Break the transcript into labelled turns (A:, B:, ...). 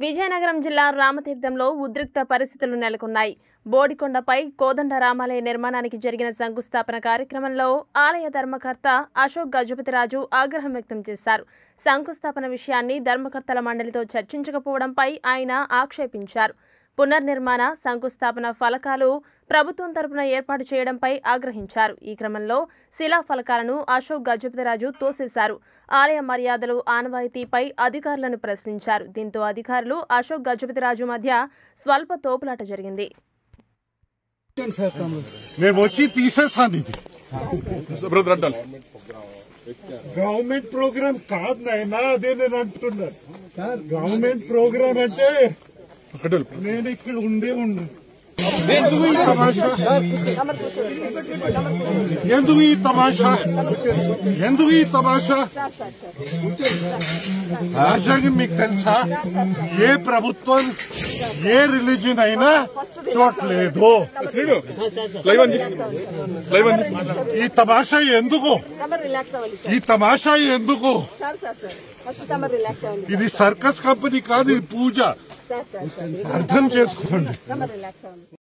A: విజయనగరం జిల్లా రామతీర్థంలో ఉద్రిక్త పరిస్థితులు నెలకొన్నాయి బోడికొండపై కోదండ రామాలయ నిర్మాణానికి జరిగిన శంకుస్థాపన కార్యక్రమంలో ఆలయ ధర్మకర్త అశోక్ గజపతిరాజు ఆగ్రహం వ్యక్తం చేశారు శంకుస్థాపన విషయాన్ని ధర్మకర్తల మండలితో చర్చించకపోవడంపై ఆయన ఆక్షేపించారు పునర్నిర్మాణ శంకుస్థాపన ఫలకాలు ప్రభుత్వం తరపున ఏర్పాటు చేయడంపై ఆగ్రహించారు ఈ క్రమంలో శిలా ఫలకాలను అశోక్ గజపతిరాజు తోసేశారు ఆలయ మర్యాదలు ఆనవాయితీపై అధికారులను ప్రశ్నించారు దీంతో అధికారులు అశోక్ గజపతిరాజు మధ్య స్వల్ప తోపులాట జరిగింది
B: మేము వచ్చి తీసేసాను ఇది
C: బ్రదర్ అంటాను
B: గవర్నమెంట్ ప్రోగ్రామ్ కాదు నాయనా అదే నేను అంటున్నాను గవర్నమెంట్ ప్రోగ్రామ్ అంటే
C: అటల్
B: నేను ఇక్కడ ఉండే ఉండు ఎందుకు ఈ తమాషా ఎందుకు ఈ తమాషా ఎందుకు ఈ తమాషా రాజ్యాంగం మీకు తెలుసా ఏ ప్రభుత్వం ఏ రిలీజన్ అయినా చూడలేదు
C: శ్రీను లైవ్ అంది లైవ్ అంది
B: ఈ తమాషా ఎందుకు
D: తమరు రిలాక్స్ అవ్వాలి
B: ఈ తమాషా ఎందుకు
D: సార్ సార్ సార్ ఫస్ట్ తమరు రిలాక్స్ అవ్వాలి
B: ఇది సర్కస్ కంపెనీ కాదు ఇది పూజ
D: సార్ సార్ సార్
B: అర్థం చేసుకోండి
D: తమరు రిలాక్స్ అవ్వాలి